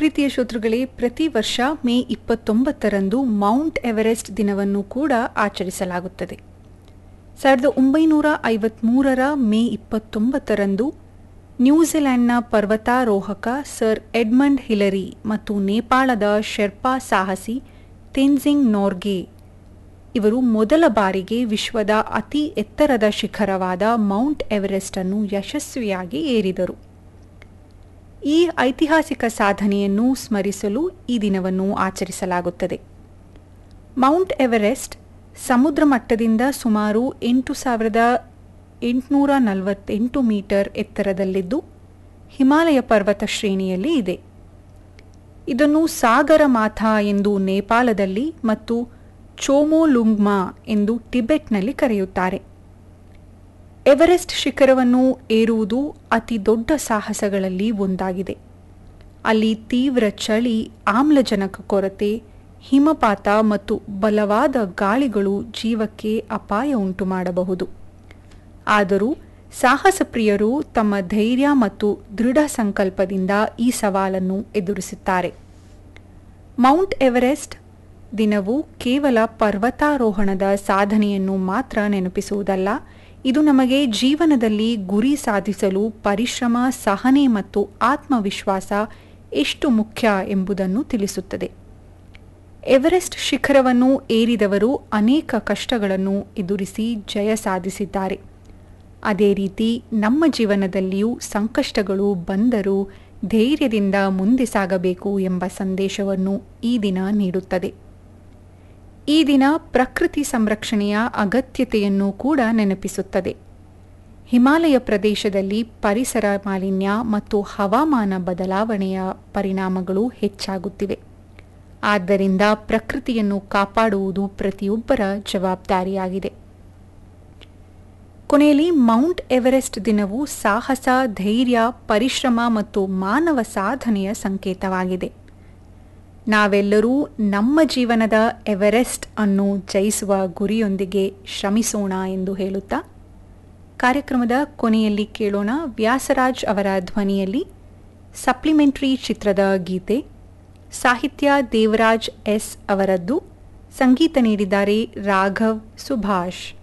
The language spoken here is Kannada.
ಪ್ರೀತಿಯ ಶ್ರೋತೃಗಳೇ ಪ್ರತಿ ವರ್ಷ ಮೇ ಇಪ್ಪತ್ತೊಂಬತ್ತರಂದು ಮೌಂಟ್ ಎವರೆಸ್ಟ್ ದಿನವನ್ನು ಕೂಡ ಆಚರಿಸಲಾಗುತ್ತದೆ ಸಾವಿರದ ಒಂಬೈನೂರ ಐವತ್ಮೂರರ ಮೇ ಇಪ್ಪತ್ತೊಂಬತ್ತರಂದು ನ್ಯೂಜಿಲೆಂಡ್ನ ಪರ್ವತಾರೋಹಕ ಸರ್ ಎಡ್ಮಂಡ್ ಹಿಲರಿ ಮತ್ತು ನೇಪಾಳದ ಶೆರ್ಪಾ ಸಾಹಸಿ ತೆನ್ಜಿಂಗ್ ನೋರ್ಗೆ ಇವರು ಮೊದಲ ಬಾರಿಗೆ ವಿಶ್ವದ ಅತಿ ಎತ್ತರದ ಶಿಖರವಾದ ಮೌಂಟ್ ಎವರೆಸ್ಟ್ ಅನ್ನು ಯಶಸ್ವಿಯಾಗಿ ಏರಿದರು ಈ ಐತಿಹಾಸಿಕ ಸಾಧನೆಯನ್ನು ಸ್ಮರಿಸಲು ಈ ದಿನವನ್ನು ಆಚರಿಸಲಾಗುತ್ತದೆ ಮೌಂಟ್ ಎವರೆಸ್ಟ್ ಸಮುದ್ರ ಮಟ್ಟದಿಂದ ಸುಮಾರು ಎಂಟು ಸಾವಿರದ ಎಂಟುನೂರ ನಲವತ್ತೆಂಟು ಮೀಟರ್ ಎತ್ತರದಲ್ಲಿದ್ದು ಹಿಮಾಲಯ ಪರ್ವತ ಶ್ರೇಣಿಯಲ್ಲಿ ಇದೆ ಇದನ್ನು ಸಾಗರ ಮಾಥಾ ಎಂದು ನೇಪಾಳದಲ್ಲಿ ಮತ್ತು ಚೋಮೋಲುಂಗ್ಮಾ ಎಂದು ಟಿಬೆಟ್ನಲ್ಲಿ ಕರೆಯುತ್ತಾರೆ ಎವರೆಸ್ಟ್ ಶಿಖರವನ್ನು ಏರುವುದು ಅತಿ ದೊಡ್ಡ ಸಾಹಸಗಳಲ್ಲಿ ಒಂದಾಗಿದೆ ಅಲ್ಲಿ ತೀವ್ರ ಚಳಿ ಆಮ್ಲಜನಕ ಕೊರತೆ ಹಿಮಪಾತ ಮತ್ತು ಬಲವಾದ ಗಾಳಿಗಳು ಜೀವಕ್ಕೆ ಅಪಾಯ ಉಂಟು ಮಾಡಬಹುದು ಆದರೂ ಸಾಹಸಪ್ರಿಯರು ತಮ್ಮ ಧೈರ್ಯ ಮತ್ತು ದೃಢ ಸಂಕಲ್ಪದಿಂದ ಈ ಸವಾಲನ್ನು ಎದುರಿಸುತ್ತಾರೆ ಮೌಂಟ್ ಎವರೆಸ್ಟ್ ದಿನವು ಕೇವಲ ಪರ್ವತಾರೋಹಣದ ಸಾಧನೆಯನ್ನು ಮಾತ್ರ ನೆನಪಿಸುವುದಲ್ಲ ಇದು ನಮಗೆ ಜೀವನದಲ್ಲಿ ಗುರಿ ಸಾಧಿಸಲು ಪರಿಶ್ರಮ ಸಹನೆ ಮತ್ತು ಆತ್ಮವಿಶ್ವಾಸ ಎಷ್ಟು ಮುಖ್ಯ ಎಂಬುದನ್ನು ತಿಳಿಸುತ್ತದೆ ಎವರೆಸ್ಟ್ ಶಿಖರವನ್ನು ಏರಿದವರು ಅನೇಕ ಕಷ್ಟಗಳನ್ನು ಎದುರಿಸಿ ಜಯ ಸಾಧಿಸಿದ್ದಾರೆ ಅದೇ ರೀತಿ ನಮ್ಮ ಜೀವನದಲ್ಲಿಯೂ ಸಂಕಷ್ಟಗಳು ಬಂದರೂ ಧೈರ್ಯದಿಂದ ಮುಂದೆ ಸಾಗಬೇಕು ಎಂಬ ಸಂದೇಶವನ್ನು ಈ ದಿನ ನೀಡುತ್ತದೆ ಈ ದಿನ ಪ್ರಕೃತಿ ಸಂರಕ್ಷಣೆಯ ಅಗತ್ಯತೆಯನ್ನು ಕೂಡ ನೆನಪಿಸುತ್ತದೆ ಹಿಮಾಲಯ ಪ್ರದೇಶದಲ್ಲಿ ಪರಿಸರ ಮಾಲಿನ್ಯ ಮತ್ತು ಹವಾಮಾನ ಬದಲಾವಣೆಯ ಪರಿಣಾಮಗಳು ಹೆಚ್ಚಾಗುತ್ತಿವೆ ಆದ್ದರಿಂದ ಪ್ರಕೃತಿಯನ್ನು ಕಾಪಾಡುವುದು ಪ್ರತಿಯೊಬ್ಬರ ಜವಾಬ್ದಾರಿಯಾಗಿದೆ ಕೊನೆಯಲ್ಲಿ ಮೌಂಟ್ ಎವರೆಸ್ಟ್ ದಿನವು ಸಾಹಸ ಧೈರ್ಯ ಪರಿಶ್ರಮ ಮತ್ತು ಮಾನವ ಸಾಧನೆಯ ಸಂಕೇತವಾಗಿದೆ ನಾವೆಲ್ಲರೂ ನಮ್ಮ ಜೀವನದ ಎವರೆಸ್ಟ್ ಅನ್ನು ಜಯಿಸುವ ಗುರಿಯೊಂದಿಗೆ ಶ್ರಮಿಸೋಣ ಎಂದು ಹೇಳುತ್ತಾ ಕಾರ್ಯಕ್ರಮದ ಕೊನೆಯಲ್ಲಿ ಕೇಳೋಣ ವ್ಯಾಸರಾಜ್ ಅವರ ಧ್ವನಿಯಲ್ಲಿ ಸಪ್ಲಿಮೆಂಟ್ರಿ ಚಿತ್ರದ ಗೀತೆ ಸಾಹಿತ್ಯ ದೇವರಾಜ್ ಎಸ್ ಅವರದ್ದು ಸಂಗೀತ ನೀಡಿದ್ದಾರೆ ರಾಘವ್ ಸುಭಾಷ್